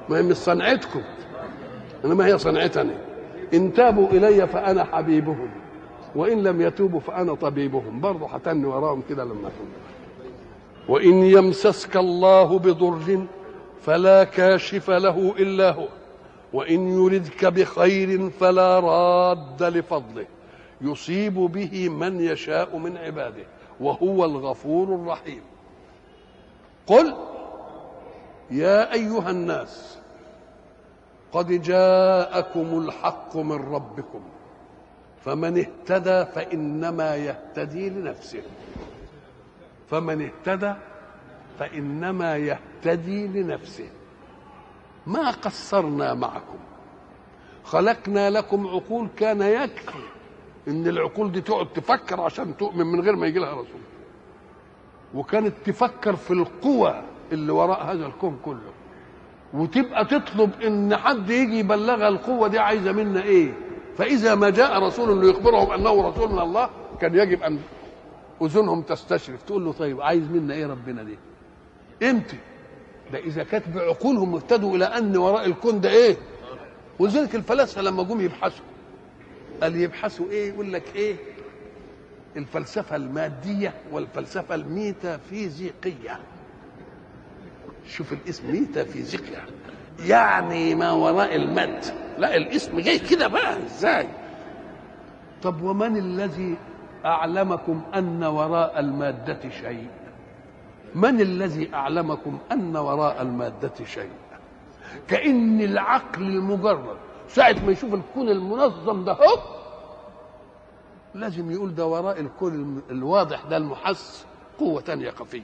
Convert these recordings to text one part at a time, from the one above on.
ما هي مش صنعتكم انما هي صنعتني ان تابوا الي فانا حبيبهم وان لم يتوبوا فانا طبيبهم برضه هتني وراهم كده لما أكون. وان يمسسك الله بضر فلا كاشف له الا هو وان يردك بخير فلا راد لفضله يصيب به من يشاء من عباده وهو الغفور الرحيم قل يا ايها الناس قد جاءكم الحق من ربكم فمن اهتدى فانما يهتدي لنفسه فمن اهتدى فانما يهتدي لنفسه ما قصرنا معكم خلقنا لكم عقول كان يكفي ان العقول دي تقعد تفكر عشان تؤمن من غير ما يجي لها رسول وكانت تفكر في القوى اللي وراء هذا الكون كله وتبقى تطلب ان حد يجي يبلغها القوه دي عايزه منا ايه فاذا ما جاء رسول ليخبرهم انه رسول من الله كان يجب ان اذنهم تستشرف تقول له طيب عايز منا ايه ربنا دي امتى ده اذا كانت بعقولهم اهتدوا الى ان وراء الكون ده ايه ولذلك الفلاسفه لما جم يبحثوا قال يبحثوا ايه يقول لك ايه الفلسفه الماديه والفلسفه الميتافيزيقيه شوف الاسم ميتافيزيقيا يعني ما وراء المد لا الاسم جاي كده بقى ازاي طب ومن الذي اعلمكم ان وراء الماده شيء من الذي اعلمكم ان وراء الماده شيء كان العقل المجرد ساعه ما يشوف الكون المنظم ده هو لازم يقول ده وراء الكون الواضح ده المحس قوه تانية خفيه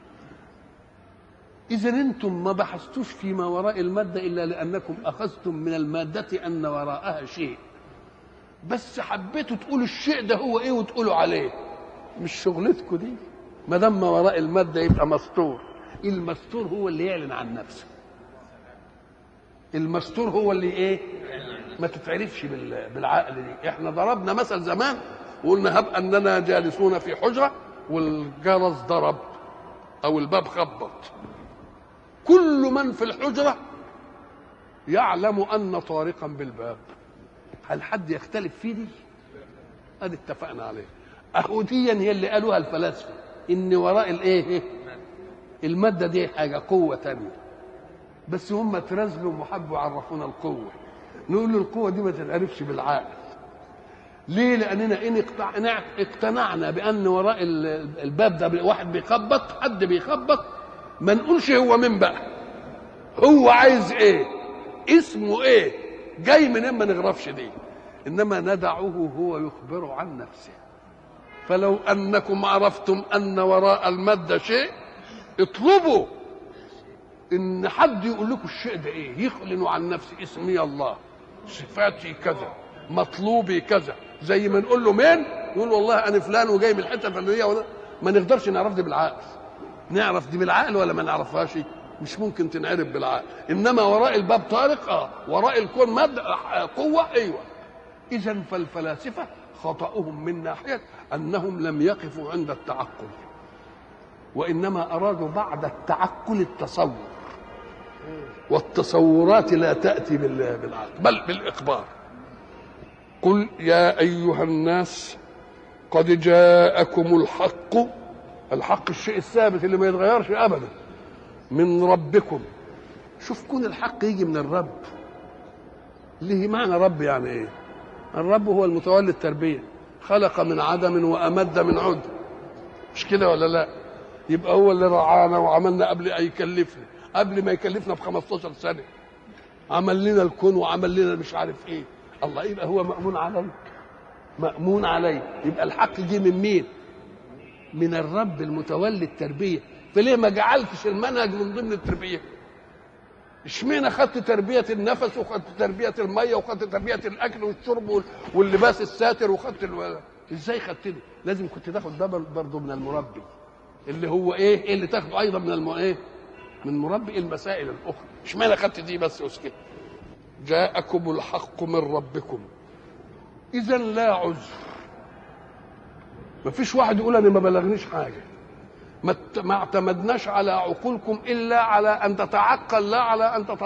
إذا أنتم ما بحثتوش فيما وراء المادة إلا لأنكم أخذتم من المادة أن وراءها شيء بس حبيتوا تقولوا الشيء ده هو إيه وتقولوا عليه مش شغلتكم دي ما دام ما وراء المادة يبقى مستور المستور هو اللي يعلن عن نفسه المستور هو اللي إيه ما تتعرفش بال- بالعقل دي احنا ضربنا مثل زمان وقلنا هب أننا جالسون في حجرة والجرس ضرب أو الباب خبط كل من في الحجرة يعلم أن طارقا بالباب هل حد يختلف في دي؟ ادي اتفقنا عليه أهوديا هي اللي قالوها الفلاسفة إن وراء الإيه؟ المادة دي حاجة قوة تانية بس هم ترزلوا وحبوا يعرفونا القوة نقول له القوة دي ما تتعرفش بالعقل ليه؟ لأننا إن اقتنع- اقتنعنا بأن وراء ال- الباب ده واحد بيخبط حد بيخبط ما نقولش هو مين بقى هو عايز ايه اسمه ايه جاي منين ما نغرفش دي انما ندعه هو يخبر عن نفسه فلو انكم عرفتم ان وراء الماده شيء اطلبوا ان حد يقول لكم الشيء ده ايه يخلن عن نفسه اسمي الله صفاتي كذا مطلوبي كذا زي ما نقول له مين يقول والله انا فلان وجاي من الحته الفلانيه ولا ما نقدرش نعرف دي بالعقل نعرف دي بالعقل ولا ما نعرفهاش مش ممكن تنعرف بالعقل انما وراء الباب طارق اه وراء الكون مادة آه، قوه ايوه اذا فالفلاسفه خطاهم من ناحيه انهم لم يقفوا عند التعقل وانما ارادوا بعد التعقل التصور والتصورات لا تاتي بال- بالعقل بل بالاخبار قل يا ايها الناس قد جاءكم الحق الحق الشيء الثابت اللي ما يتغيرش ابدا من ربكم شوف كون الحق يجي من الرب ليه معنى رب يعني ايه الرب هو المتولي التربيه خلق من عدم وامد من عد مش كده ولا لا يبقى هو اللي رعانا وعملنا قبل ان يكلفنا قبل ما يكلفنا ب 15 سنه عمل لنا الكون وعمل لنا مش عارف ايه الله يبقى هو مامون عليه مامون عليه يبقى الحق جه من مين من الرب المتولي التربيه فليه ما جعلتش المنهج من ضمن التربيه اشمعنى خدت تربيه النفس وخدت تربيه الميه وخدت تربيه الاكل والشرب وال- واللباس الساتر وخدت الو... ازاي خدت دي لازم كنت تاخد ده برضه من المربي اللي هو ايه إيه اللي تاخده ايضا من الم... ايه من مربي المسائل الاخرى اشمعنى خدت دي بس وسكت جاءكم الحق من ربكم اذا لا عذر ما فيش واحد يقول انا ما بلغنيش حاجه ما ت- ما اعتمدناش على عقولكم الا على ان تتعقل لا على ان تت